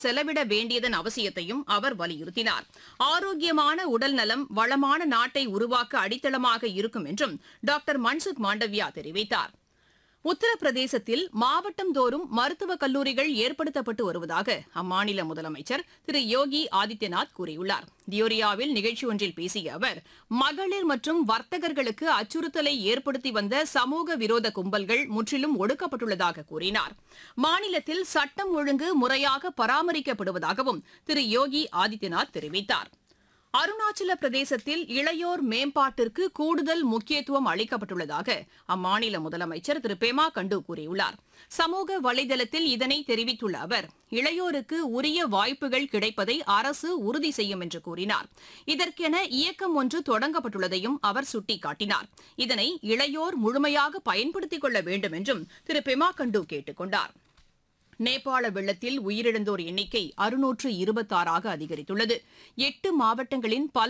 செலவிட வேண்டியதன் அவசியத்தையும் அவர் வலியுறுத்தினார் ஆரோக்கியமான உடல் நலம் வளமான நாட்டை உருவாக்க அடித்தளமாக இருக்கும் என்றும் டாக்டர் மன்சுக் மாண்டவியா தெரிவித்தார் உத்தரப்பிரதேசத்தில் மாவட்டம் தோறும் மருத்துவக் கல்லூரிகள் ஏற்படுத்தப்பட்டு வருவதாக அம்மாநில முதலமைச்சர் திரு யோகி ஆதித்யநாத் கூறியுள்ளார் தியோரியாவில் நிகழ்ச்சி ஒன்றில் பேசிய அவர் மகளிர் மற்றும் வர்த்தகர்களுக்கு அச்சுறுத்தலை ஏற்படுத்தி வந்த சமூக விரோத கும்பல்கள் முற்றிலும் ஒடுக்கப்பட்டுள்ளதாக கூறினார் மாநிலத்தில் சட்டம் ஒழுங்கு முறையாக பராமரிக்கப்படுவதாகவும் திரு யோகி ஆதித்யநாத் தெரிவித்தார் அருணாச்சல பிரதேசத்தில் இளையோர் மேம்பாட்டிற்கு கூடுதல் முக்கியத்துவம் அளிக்கப்பட்டுள்ளதாக அம்மாநில முதலமைச்சர் திரு பெமா கண்டு கூறியுள்ளார் சமூக வலைதளத்தில் இதனை தெரிவித்துள்ள அவர் இளையோருக்கு உரிய வாய்ப்புகள் கிடைப்பதை அரசு உறுதி செய்யும் என்று கூறினார் இதற்கென இயக்கம் ஒன்று தொடங்கப்பட்டுள்ளதையும் அவர் சுட்டிக்காட்டினார் இதனை இளையோர் முழுமையாக பயன்படுத்திக் கொள்ள வேண்டும் என்றும் திரு பெமா கண்டு கேட்டுக் கொண்டார் நேபாள வெள்ளத்தில் உயிரிழந்தோர் எண்ணிக்கை அறுநூற்று இருபத்தாறாக அதிகரித்துள்ளது எட்டு மாவட்டங்களின் பல